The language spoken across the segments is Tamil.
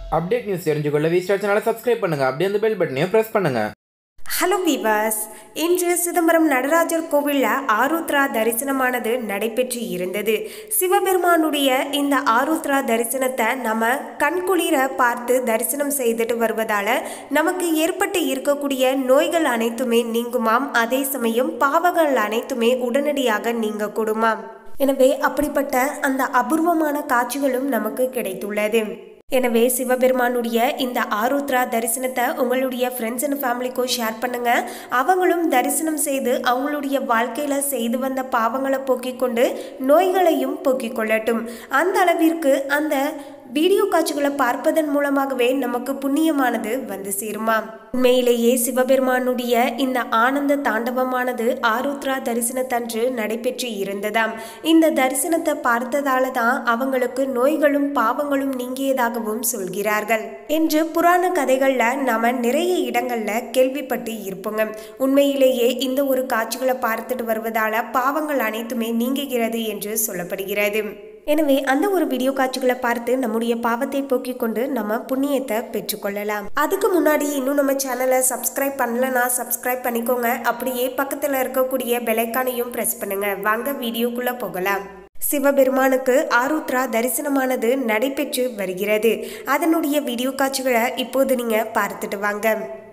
அப்டேட் நியூஸ் தெரிஞ்சுக்கொள்ள வி ஸ்டார் சேனலை சப்ஸ்கிரைப் பண்ணுங்க அப்படியே அந்த பெல் பட்டனையும் ப்ரெஸ் பண்ணுங்க ஹலோ வீவர்ஸ் இன்று சிதம்பரம் நடராஜர் கோவிலில் ஆருத்ரா தரிசனமானது நடைபெற்று இருந்தது சிவபெருமானுடைய இந்த ஆருத்ரா தரிசனத்தை நம்ம கண்குளிர பார்த்து தரிசனம் செய்துட்டு வருவதால நமக்கு ஏற்பட்டு இருக்கக்கூடிய நோய்கள் அனைத்துமே நீங்குமாம் அதே சமயம் பாவங்கள் அனைத்துமே உடனடியாக நீங்க கூடுமாம் எனவே அப்படிப்பட்ட அந்த அபூர்வமான காட்சிகளும் நமக்கு கிடைத்துள்ளது எனவே சிவபெருமானுடைய இந்த ஆருத்ரா தரிசனத்தை உங்களுடைய ஃப்ரெண்ட்ஸ் அண்ட் ஃபேமிலிக்கும் ஷேர் பண்ணுங்க அவங்களும் தரிசனம் செய்து அவங்களுடைய வாழ்க்கையில செய்து வந்த பாவங்களை போக்கிக் கொண்டு நோய்களையும் போக்கிக் கொள்ளட்டும் அந்த அளவிற்கு அந்த வீடியோ காட்சிகளை பார்ப்பதன் மூலமாகவே நமக்கு புண்ணியமானது வந்து சேருமா உண்மையிலேயே சிவபெருமானுடைய இந்த ஆனந்த தாண்டவமானது ஆருத்ரா தரிசனத்தன்று நடைபெற்று இருந்ததாம் இந்த தரிசனத்தை பார்த்ததால தான் அவங்களுக்கு நோய்களும் பாவங்களும் நீங்கியதாகவும் சொல்கிறார்கள் என்று புராண கதைகள்ல நாம நிறைய இடங்கள்ல கேள்விப்பட்டு இருப்போங்க உண்மையிலேயே இந்த ஒரு காட்சிகளை பார்த்துட்டு வருவதால பாவங்கள் அனைத்துமே நீங்குகிறது என்று சொல்லப்படுகிறது எனவே அந்த ஒரு வீடியோ காட்சிகளை பார்த்து நம்முடைய பாவத்தை போக்கிக் கொண்டு நம்ம புண்ணியத்தை பெற்றுக்கொள்ளலாம் அதுக்கு முன்னாடி இன்னும் நம்ம சேனலை சப்ஸ்கிரைப் பண்ணலனா சப்ஸ்கிரைப் பண்ணிக்கோங்க அப்படியே பக்கத்தில் இருக்கக்கூடிய பெலைக்கானையும் ப்ரெஸ் பண்ணுங்க வாங்க வீடியோக்குள்ள போகலாம் சிவபெருமானுக்கு ஆருத்ரா தரிசனமானது நடைபெற்று வருகிறது அதனுடைய வீடியோ காட்சிகளை இப்போது நீங்க பார்த்துட்டு வாங்க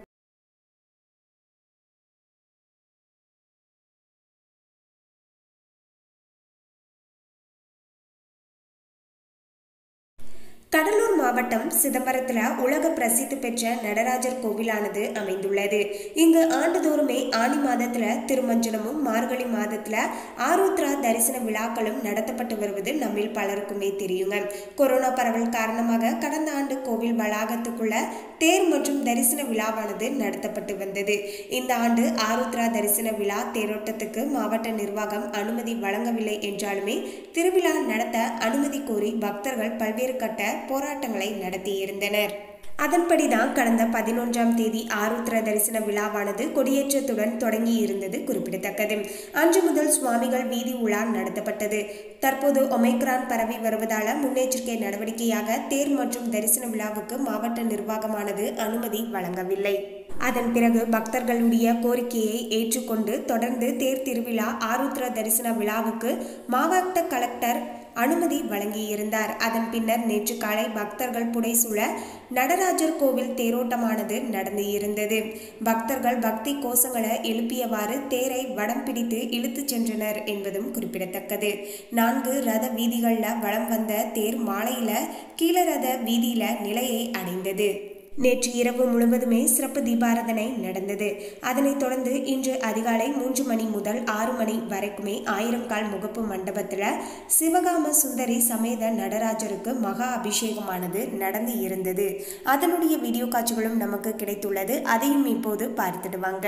கடலூர் மாவட்டம் சிதம்பரத்தில் உலக பிரசித்தி பெற்ற நடராஜர் கோவிலானது அமைந்துள்ளது இங்கு ஆண்டுதோறுமே ஆனி மாதத்தில் திருமஞ்சனமும் மார்கழி மாதத்தில் ஆருத்ரா தரிசன விழாக்களும் நடத்தப்பட்டு வருவது நம்மில் பலருக்குமே தெரியுங்க கொரோனா பரவல் காரணமாக கடந்த ஆண்டு கோவில் வளாகத்துக்குள்ள தேர் மற்றும் தரிசன விழாவானது நடத்தப்பட்டு வந்தது இந்த ஆண்டு ஆருத்ரா தரிசன விழா தேரோட்டத்துக்கு மாவட்ட நிர்வாகம் அனுமதி வழங்கவில்லை என்றாலுமே திருவிழா நடத்த அனுமதி கோரி பக்தர்கள் பல்வேறு கட்ட போராட்டங்களை நடத்தியிருந்தனர் அதன்படிதான் கடந்த பதினொன்றாம் தேதி ஆருத்ர தரிசன விழாவானது கொடியேற்றத்துடன் தொடங்கி இருந்தது குறிப்பிடத்தக்கது அன்று முதல் சுவாமிகள் வீதி உலா நடத்தப்பட்டது தற்போது ஒமைக்ரான் பரவி வருவதால முன்னெச்சரிக்கை நடவடிக்கையாக தேர் மற்றும் தரிசன விழாவுக்கு மாவட்ட நிர்வாகமானது அனுமதி வழங்கவில்லை அதன் பிறகு பக்தர்களுடைய கோரிக்கையை ஏற்றுக்கொண்டு தொடர்ந்து தேர் திருவிழா ஆருத்ர தரிசன விழாவுக்கு மாவட்ட கலெக்டர் அனுமதி வழங்கியிருந்தார் அதன் பின்னர் நேற்று காலை பக்தர்கள் புடைசூழ நடராஜர் கோவில் தேரோட்டமானது நடந்து இருந்தது பக்தர்கள் பக்தி கோஷங்களை எழுப்பியவாறு தேரை வடம் பிடித்து இழுத்துச் சென்றனர் என்பதும் குறிப்பிடத்தக்கது நான்கு ரத வீதிகளில் வலம் வந்த தேர் மாலையில கீழரத வீதியில நிலையை அடைந்தது நேற்று இரவு முழுவதுமே சிறப்பு தீபாராதனை நடந்தது அதனைத் தொடர்ந்து இன்று அதிகாலை மூன்று மணி முதல் ஆறு மணி வரைக்குமே ஆயிரம் கால் முகப்பு மண்டபத்தில் சிவகாம சுந்தரி சமேத நடராஜருக்கு மகா அபிஷேகமானது நடந்து இருந்தது அதனுடைய வீடியோ காட்சிகளும் நமக்கு கிடைத்துள்ளது அதையும் இப்போது பார்த்துடுவாங்க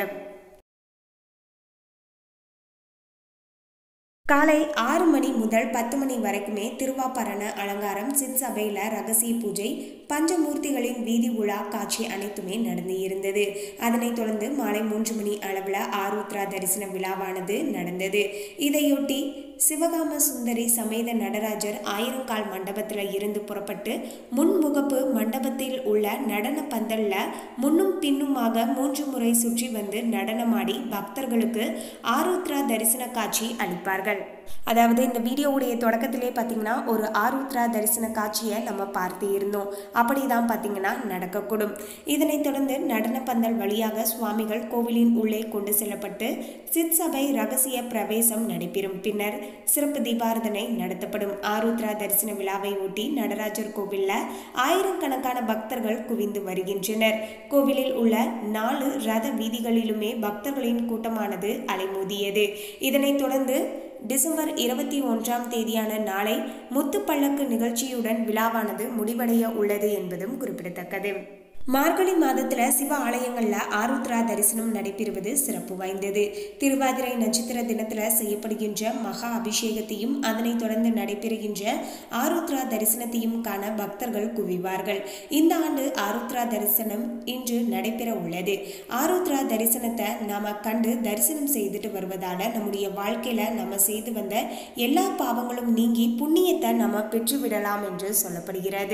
காலை ஆறு மணி முதல் பத்து மணி வரைக்குமே திருவாபரண அலங்காரம் சித் சபையில் ரகசிய பூஜை பஞ்சமூர்த்திகளின் வீதி உலா காட்சி அனைத்துமே நடந்து இருந்தது அதனைத் தொடர்ந்து மாலை மூன்று மணி அளவில் ஆருத்ரா தரிசன விழாவானது நடந்தது இதையொட்டி சிவகாம சுந்தரி சமேத நடராஜர் ஆயிரங்கால் மண்டபத்தில் இருந்து புறப்பட்டு முன்முகப்பு மண்டபத்தில் உள்ள நடன பந்தல்ல முன்னும் பின்னுமாக மூன்று முறை சுற்றி வந்து நடனமாடி பக்தர்களுக்கு ஆருத்ரா தரிசன காட்சி அளிப்பார்கள் அதாவது இந்த வீடியோவுடைய தொடக்கத்திலே பார்த்தீங்கன்னா ஒரு ஆருத்ரா தரிசன காட்சியை நம்ம பார்த்து இருந்தோம் அப்படி தான் பார்த்தீங்கன்னா நடக்கக்கூடும் இதனைத் தொடர்ந்து நடன பந்தல் வழியாக சுவாமிகள் கோவிலின் உள்ளே கொண்டு செல்லப்பட்டு சித் சபை ரகசிய பிரவேசம் நடைபெறும் பின்னர் சிறப்பு தீபாரதனை நடத்தப்படும் ஆருத்ரா தரிசன விழாவை ஒட்டி நடராஜர் கோவிலில் ஆயிரக்கணக்கான பக்தர்கள் குவிந்து வருகின்றனர் கோவிலில் உள்ள நாலு ரத வீதிகளிலுமே பக்தர்களின் கூட்டமானது அலைமோதியது இதனைத் தொடர்ந்து டிசம்பர் இருபத்தி ஒன்றாம் தேதியான நாளை முத்துப்பல்லக்கு நிகழ்ச்சியுடன் விழாவானது முடிவடைய உள்ளது என்பதும் குறிப்பிடத்தக்கது மார்கழி மாதத்தில் சிவ ஆலயங்களில் ஆருத்ரா தரிசனம் நடைபெறுவது சிறப்பு வாய்ந்தது திருவாதிரை நட்சத்திர தினத்தில் செய்யப்படுகின்ற மகா அபிஷேகத்தையும் அதனைத் தொடர்ந்து நடைபெறுகின்ற ஆருத்ரா தரிசனத்தையும் காண பக்தர்கள் குவிவார்கள் இந்த ஆண்டு ஆருத்ரா தரிசனம் இன்று நடைபெற உள்ளது ஆருத்ரா தரிசனத்தை நாம கண்டு தரிசனம் செய்துட்டு வருவதால நம்முடைய வாழ்க்கையில நம்ம செய்து வந்த எல்லா பாவங்களும் நீங்கி புண்ணியத்தை நம்ம பெற்றுவிடலாம் என்று சொல்லப்படுகிறது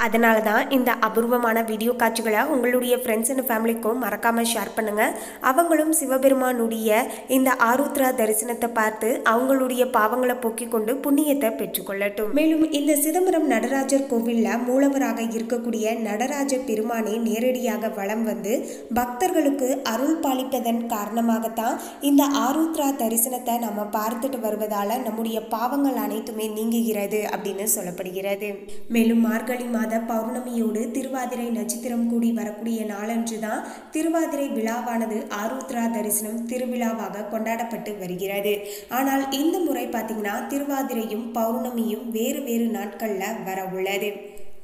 அதனால தான் இந்த அபூர்வமான வீடியோ காட்சிகளை உங்களுடைய ஃப்ரெண்ட்ஸ் அண்ட் ஃபேமிலிக்கும் மறக்காமல் ஷேர் பண்ணுங்கள் அவங்களும் சிவபெருமானுடைய இந்த ஆருத்ரா தரிசனத்தை பார்த்து அவங்களுடைய பாவங்களை போக்கிக் கொண்டு புண்ணியத்தை பெற்றுக்கொள்ளட்டும் மேலும் இந்த சிதம்பரம் நடராஜர் கோவிலில் மூலவராக இருக்கக்கூடிய நடராஜ பெருமானே நேரடியாக வலம் வந்து பக்தர்களுக்கு அருள் பாலிப்பதன் காரணமாகத்தான் இந்த ஆருத்ரா தரிசனத்தை நம்ம பார்த்துட்டு வருவதால நம்முடைய பாவங்கள் அனைத்துமே நீங்குகிறது அப்படின்னு சொல்லப்படுகிறது மேலும் மார்கழி மாத பௌர்ணமியோடு திருவாதிரை நட்சத்திரம் கூடி வரக்கூடிய நாளன்று தான் திருவாதிரை விழாவானது ஆருத்ரா தரிசனம் திருவிழாவாக கொண்டாடப்பட்டு வருகிறது ஆனால் இந்த முறை பார்த்தீங்கன்னா திருவாதிரையும் பௌர்ணமியும் வேறு வேறு நாட்களில் வர உள்ளது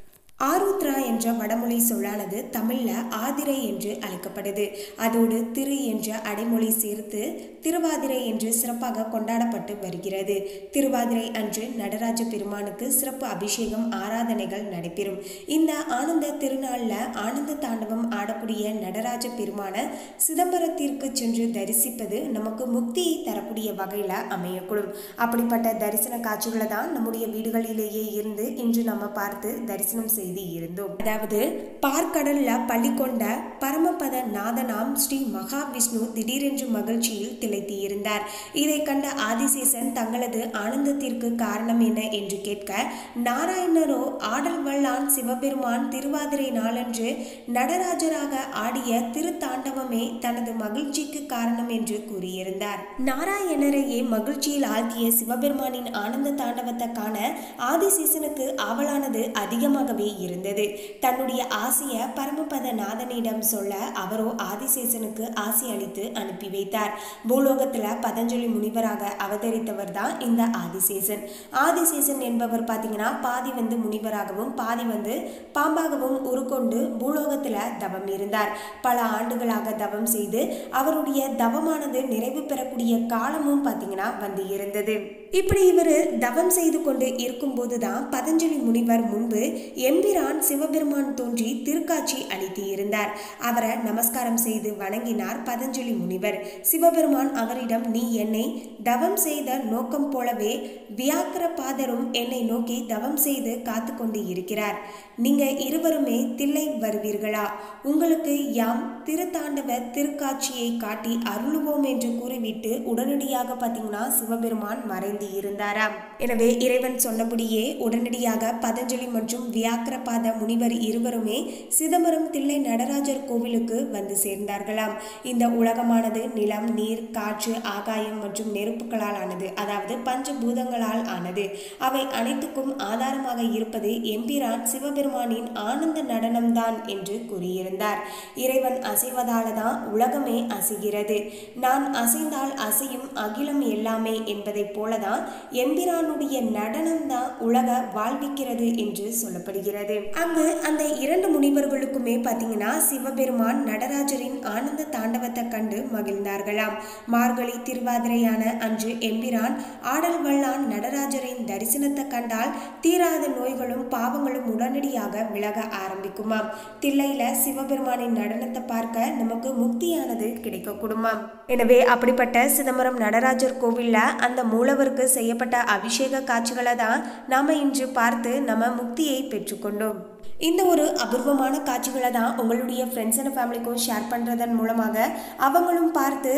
ஆருத்ரா என்ற வடமொழி சொல்லானது தமிழ்ல ஆதிரை என்று அழைக்கப்படுது அதோடு திரு என்ற அடைமொழி சேர்த்து திருவாதிரை என்று சிறப்பாக கொண்டாடப்பட்டு வருகிறது திருவாதிரை அன்று நடராஜ பெருமானுக்கு சிறப்பு அபிஷேகம் ஆராதனைகள் நடைபெறும் இந்த ஆனந்த திருநாளில் ஆனந்த தாண்டவம் ஆடக்கூடிய நடராஜ பெருமான சிதம்பரத்திற்கு சென்று தரிசிப்பது நமக்கு முக்தியை தரக்கூடிய வகையில் அமையக்கூடும் அப்படிப்பட்ட தரிசன காட்சிகளை தான் நம்முடைய வீடுகளிலேயே இருந்து இன்று நம்ம பார்த்து தரிசனம் செய்து இருந்தோம் அதாவது பார்க்கடல்ல பள்ளி கொண்ட பரமபத நாதனாம் ஸ்ரீ மகாவிஷ்ணு திடீரென்று மகிழ்ச்சியில் திளைத்து இருந்தார் இதை கண்ட ஆதிசேஷன் தங்களது ஆனந்தத்திற்கு காரணம் என்ன என்று கேட்க நாராயணரோ ஆடல் வல்லான் சிவபெருமான் திருவாதிரை நாளன்று நடராஜராக ஆடிய திருத்தாண்டவமே தனது மகிழ்ச்சிக்கு காரணம் என்று கூறியிருந்தார் நாராயணரையே மகிழ்ச்சியில் ஆழ்த்திய சிவபெருமானின் ஆனந்த தாண்டவத்தை காண ஆதிசேஷனுக்கு ஆவலானது அதிகமாகவே இருந்தது தன்னுடைய ஆசையை பரமபத நாதனிடம் சொல்ல அவரோ ஆதிசேஷனுக்கு ஆசி அளித்து அனுப்பி வைத்தார் பூலோகத்துல பதஞ்சலி முனிவராக அவதரித்தவர் தான் இந்த ஆதிசேஷன் ஆதிசேஷன் என்பவர் பார்த்தீங்கன்னா பாதி வந்து முனிவராகவும் பாதி வந்து பாம்பாகவும் உருக்கொண்டு பூலோகத்துல தவம் இருந்தார் பல ஆண்டுகளாக தவம் செய்து அவருடைய தவமானது நிறைவு பெறக்கூடிய காலமும் பார்த்தீங்கன்னா வந்து இருந்தது இப்படி இவர் தவம் செய்து கொண்டு இருக்கும்போது தான் பதஞ்சலி முனிவர் முன்பு எம்பிரான் சிவபெருமான் தோன்றி திருக்காட்சி அளித்து இருந்தார் அவரை நமஸ்காரம் செய்து வணங்கினார் பதஞ்சலி முனிவர் சிவபெருமான் அவரிடம் நீ என்னை தவம் செய்த நோக்கம் போலவே வியாக்கர பாதரும் என்னை நோக்கி தவம் செய்து காத்து கொண்டு இருக்கிறார் நீங்க இருவருமே தில்லை வருவீர்களா உங்களுக்கு யாம் திருத்தாண்டவ திருக்காட்சியை காட்டி அருளுவோம் என்று கூறிவிட்டு உடனடியாக பார்த்தீங்கன்னா சிவபெருமான் மறைந்து இருந்தாராம் எனவே இறைவன் சொன்னபடியே உடனடியாக பதஞ்சலி மற்றும் வியாக்கரபாத முனிவர் இருவருமே சிதம்பரம் தில்லை நடராஜர் கோவிலுக்கு வந்து சேர்ந்தார்களாம் இந்த உலகமானது நிலம் நீர் காற்று ஆகாயம் மற்றும் நெருப்புகளால் ஆனது அதாவது பஞ்சபூதங்களால் ஆனது அவை அனைத்துக்கும் ஆதாரமாக இருப்பது எம்பிரான் சிவபெருமானின் ஆனந்த நடனம்தான் என்று கூறியிருந்தார் இறைவன் அசைவதால தான் உலகமே அசைகிறது நான் அசைந்தால் அசையும் அகிலம் எல்லாமே என்பதைப் போலதான் எம்பிரானுடைய நடனம் தான் உலக வாழ்விக்கிறது என்று சொல்லப்படுகிறது அங்கு அந்த இரண்டு முனிவர்களுக்குமே பார்த்தீங்கன்னா சிவபெருமான் நடராஜரின் ஆனந்த தாண்டவத்தை கண்டு மகிழ்ந்தார்களாம் மார்கழி திருவாதிரையான அன்று எம்பிரான் ஆடல் வல்லான் நடராஜரின் தரிசனத்தை கண்டால் தீராத நோய்களும் பாவங்களும் உடனடியாக விலக ஆரம்பிக்குமாம் தில்லையில சிவபெருமானின் நடனத்தை பார்க்க நமக்கு முக்தியானது கிடைக்கக்கூடுமாம் எனவே அப்படிப்பட்ட சிதம்பரம் நடராஜர் கோவில்ல அந்த மூலவருக்கு செய்யப்பட்ட அபிஷேக காட்சிகளை தான் நாம இன்று பார்த்து நம்ம முக்தியை பெற்றுக்கொண்டோம் இந்த ஒரு அபூர்வமான காட்சிகளை தான் உங்களுடைய ஃப்ரெண்ட்ஸ் அண்ட் ஃபேமிலிக்கும் ஷேர் பண்ணுறதன் மூலமாக அவங்களும் பார்த்து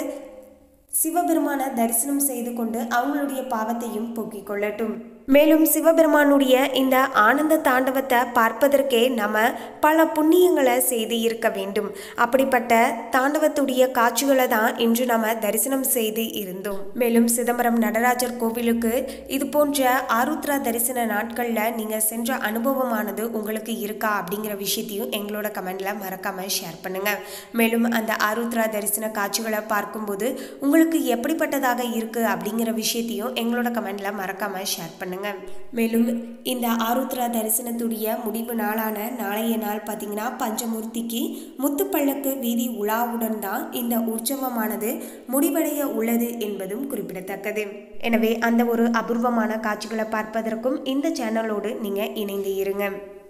சிவபெருமான தரிசனம் செய்து கொண்டு அவங்களுடைய பாவத்தையும் போக்கிக் கொள்ளட்டும் மேலும் சிவபெருமானுடைய இந்த ஆனந்த தாண்டவத்தை பார்ப்பதற்கே நம்ம பல புண்ணியங்களை செய்து இருக்க வேண்டும் அப்படிப்பட்ட தாண்டவத்துடைய காட்சிகளை தான் இன்று நம்ம தரிசனம் செய்து இருந்தோம் மேலும் சிதம்பரம் நடராஜர் கோவிலுக்கு இது போன்ற ஆருத்ரா தரிசன நாட்களில் நீங்கள் சென்ற அனுபவமானது உங்களுக்கு இருக்கா அப்படிங்கிற விஷயத்தையும் எங்களோட கமெண்ட்ல மறக்காம ஷேர் பண்ணுங்க மேலும் அந்த ஆருத்ரா தரிசன காட்சிகளை பார்க்கும்போது உங்களுக்கு எப்படிப்பட்டதாக இருக்கு அப்படிங்கிற விஷயத்தையும் எங்களோட கமெண்ட்ல மறக்காம ஷேர் பண்ணுங்க மேலும் இந்த ஆருத்ரா தரிசனத்துடைய முடிவு நாளான நாளைய நாள் பார்த்தீங்கன்னா பஞ்சமூர்த்திக்கு முத்துப்பள்ளக்கு வீதி உலாவுடன் தான் இந்த உற்சவமானது முடிவடைய உள்ளது என்பதும் குறிப்பிடத்தக்கது எனவே அந்த ஒரு அபூர்வமான காட்சிகளை பார்ப்பதற்கும் இந்த சேனலோடு நீங்கள் இணைந்து இருங்க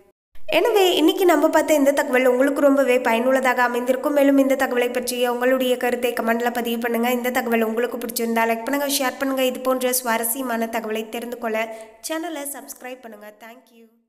எனவே இன்னைக்கு நம்ம பார்த்த இந்த தகவல் உங்களுக்கு ரொம்பவே பயனுள்ளதாக அமைந்திருக்கும் மேலும் இந்த தகவலை பற்றிய உங்களுடைய கருத்தை கமெண்ட்ல பதிவு பண்ணுங்க இந்த தகவல் உங்களுக்கு பிடிச்சிருந்தா லைக் பண்ணுங்க ஷேர் பண்ணுங்க இது போன்ற சுவாரஸ்யமான தகவலை தெரிந்து கொள்ள சேனலை சப்ஸ்கிரைப் பண்ணுங்க தேங்க்யூ